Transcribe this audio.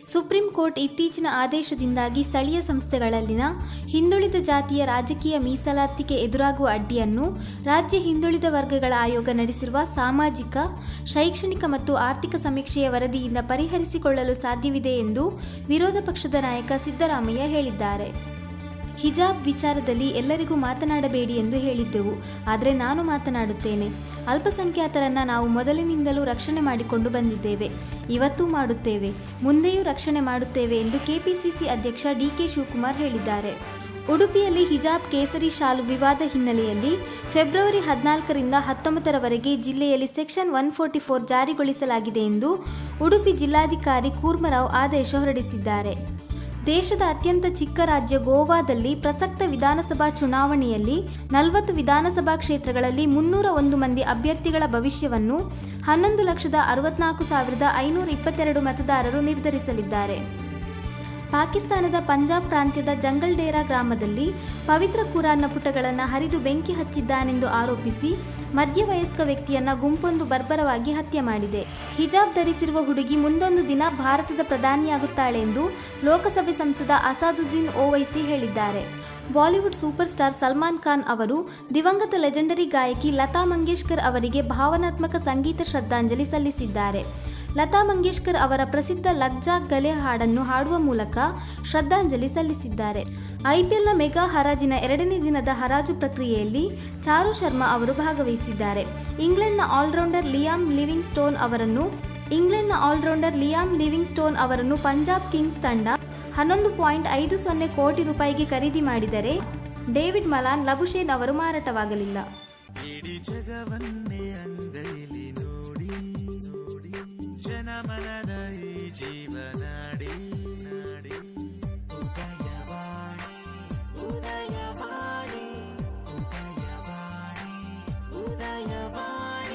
supreme court ಇತ್ತೀಚಿನ ಆದೇಶದಿಂದಾಗಿ ಸ್ಥಳೀಯ ಸಂಸ್ಥೆಗಳಲ್ಲಿನ ಹಿಂದುಳಿದ ಜಾತಿಯ ರಾಜಕೀಯ ಮೀಸಲಾತಿಗೆ ಎದುರಾಗುವ ಅಡ್ಡಿಯನ್ನು ರಾಜ್ಯ ಹಿಂದುಳಿದ ವರ್ಗಗಳ ಆಯೋಗ ನಡೆಸಿರುವ ಸಾಮಾಜಿಕ ಶೈಕ್ಷಣಿಕ ಮತ್ತು ಆರ್ಥಿಕ ಸಮೀಕ್ಷೆಯ ವರದಿಯಿಂದ ಪರಿಹರಿಸಿಕೊಳ್ಳಲು ಸಾಧ್ಯವಿದೆ ಎಂದು ವಿರೋಧ ಪಕ್ಷದ ನಾಯಕ ಸಿದ್ದರಾಮಯ್ಯ ಹೇಳಿದ್ದಾರೆ ಹಿಜಾಬ್ ವಿಚಾರದಲ್ಲಿ ಎಲ್ಲರಿಗೂ ಮಾತನಾಡಬೇಡಿ ಎಂದು ಹೇಳಿದ್ದೆವು ಆದರೆ ನಾನು ಮಾತನಾಡುತ್ತೇನೆ ಅಲ್ಪಸಂಖ್ಯಾತರನ್ನ ನಾವು ಮೊದಲಿನಿಂದಲೂ ರಕ್ಷಣೆ ಮಾಡಿಕೊಂಡು ಬಂದಿದ್ದೇವೆ ಇವತ್ತೂ ಮಾಡುತ್ತೇವೆ ಮುಂದೆಯೂ ರಕ್ಷಣೆ ಮಾಡುತ್ತೇವೆ ಎಂದು ಕೆಪಿಸಿಸಿ ಅಧ್ಯಕ್ಷ ಡಿಕೆ ಶಿವಕುಮಾರ್ ಹೇಳಿದ್ದಾರೆ ಉಡುಪಿಯಲ್ಲಿ ಹಿಜಾಬ್ ಕೇಸರಿ ಶಾಲು ವಿವಾದ ಹಿನ್ನೆಲೆಯಲ್ಲಿ ಫೆಬ್ರವರಿ ಹದಿನಾಲ್ಕರಿಂದ ಹತ್ತೊಂಬತ್ತರವರೆಗೆ ಜಿಲ್ಲೆಯಲ್ಲಿ ಸೆಕ್ಷನ್ ಒನ್ ಫೋರ್ಟಿ ಫೋರ್ ಜಾರಿಗೊಳಿಸಲಾಗಿದೆ ಎಂದು ಉಡುಪಿ ಜಿಲ್ಲಾಧಿಕಾರಿ ಕೂರ್ಮರಾವ್ ಆದೇಶ ಹೊರಡಿಸಿದ್ದಾರೆ ದೇಶದ ಅತ್ಯಂತ ಚಿಕ್ಕ ರಾಜ್ಯ ಗೋವಾದಲ್ಲಿ ಪ್ರಸಕ್ತ ವಿಧಾನಸಭಾ ಚುನಾವಣೆಯಲ್ಲಿ ನಲವತ್ತು ವಿಧಾನಸಭಾ ಕ್ಷೇತ್ರಗಳಲ್ಲಿ ಮುನ್ನೂರ ಒಂದು ಮಂದಿ ಅಭ್ಯರ್ಥಿಗಳ ಭವಿಷ್ಯವನ್ನು ಹನ್ನೊಂದು ಲಕ್ಷದ ಅರವತ್ನಾಲ್ಕು ಸಾವಿರದ ಐನೂರ ಇಪ್ಪತ್ತೆರಡು ಮತದಾರರು ನಿರ್ಧರಿಸಲಿದ್ದಾರೆ ಪಾಕಿಸ್ತಾನದ ಪಂಜಾಬ್ ಪ್ರಾಂತ್ಯದ ಜಂಗಲ್ ಡೇರಾ ಗ್ರಾಮದಲ್ಲಿ ಪವಿತ್ರ ಕುರಾನ್ನ ಪುಟಗಳನ್ನು ಹರಿದು ಬೆಂಕಿ ಹಚ್ಚಿದ್ದಾನೆಂದು ಆರೋಪಿಸಿ ಮಧ್ಯವಯಸ್ಕ ವ್ಯಕ್ತಿಯನ್ನ ಗುಂಪೊಂದು ಬರ್ಬರವಾಗಿ ಹತ್ಯೆ ಮಾಡಿದೆ ಹಿಜಾಬ್ ಧರಿಸಿರುವ ಹುಡುಗಿ ಮುಂದೊಂದು ದಿನ ಭಾರತದ ಪ್ರಧಾನಿಯಾಗುತ್ತಾಳೆ ಎಂದು ಲೋಕಸಭೆ ಸಂಸದ ಅಸಾದುದ್ದೀನ್ ಓವೈಸಿ ಹೇಳಿದ್ದಾರೆ Bollywood superstar Salman Khan ಅವರು ದಿವಂಗತ ಲೆಜೆಂಡರಿ ಗಾಯಕಿ ಲತಾ ಮಂಗೇಶ್ಕರ್ ಅವರಿಗೆ ಭಾವನಾತ್ಮಕ ಸಂಗೀತ ಶ್ರದ್ಧಾಂಜಲಿ ಸಲ್ಲಿಸಿದ್ದಾರೆ ಲತಾ ಮಂಗೇಶ್ಕರ್ ಅವರ ಪ್ರಸಿದ್ಧ ಲಗ್ಜಾ ಗಲೆ ಹಾಡನ್ನು ಹಾಡುವ ಮೂಲಕ ಶ್ರದ್ಧಾಂಜಲಿ ಸಲ್ಲಿಸಿದ್ದಾರೆ ಐಪಿಎಲ್ನ ಮೆಗಾ ಹರಾಜಿನ ಎರಡನೇ ದಿನದ ಹರಾಜು ಪ್ರಕ್ರಿಯೆಯಲ್ಲಿ ಚಾರು ಶರ್ಮಾ ಅವರು ಭಾಗವಹಿಸಿದ್ದಾರೆ ಇಂಗ್ಲೆಂಡ್ನ ಆಲ್ರೌಂಡರ್ ಲಿಯಾಮ್ ಲಿವಿಂಗ್ ಸ್ಟೋನ್ ಅವರನ್ನು ಇಂಗ್ಲೆಂಡ್ನ ಆಲ್ರೌಂಡರ್ ಲಿಯಾಮ್ ಲಿವಿಂಗ್ ಸ್ಟೋನ್ ಅವರನ್ನು ಪಂಜಾಬ್ ಕಿಂಗ್ಸ್ ತಂಡ ಹನ್ನೊಂದು ಪಾಯಿಂಟ್ ಐದು ಸೊನ್ನೆ ಕೋಟಿ ರೂಪಾಯಿಗೆ ಖರೀದಿ ಮಾಡಿದರೆ ಡೇವಿಡ್ ಮಲಾನ್ ಲಬುಶೇನ್ ಅವರು ಮಾರಾಟವಾಗಲಿಲ್ಲ ಇಡೀ ಜಗವನ್ನೇ ಅಂಗೈಲಿ ನೋಡಿ ನೋಡಿ ಜನಮನದ ಈ ಜೀವನಾಡಿ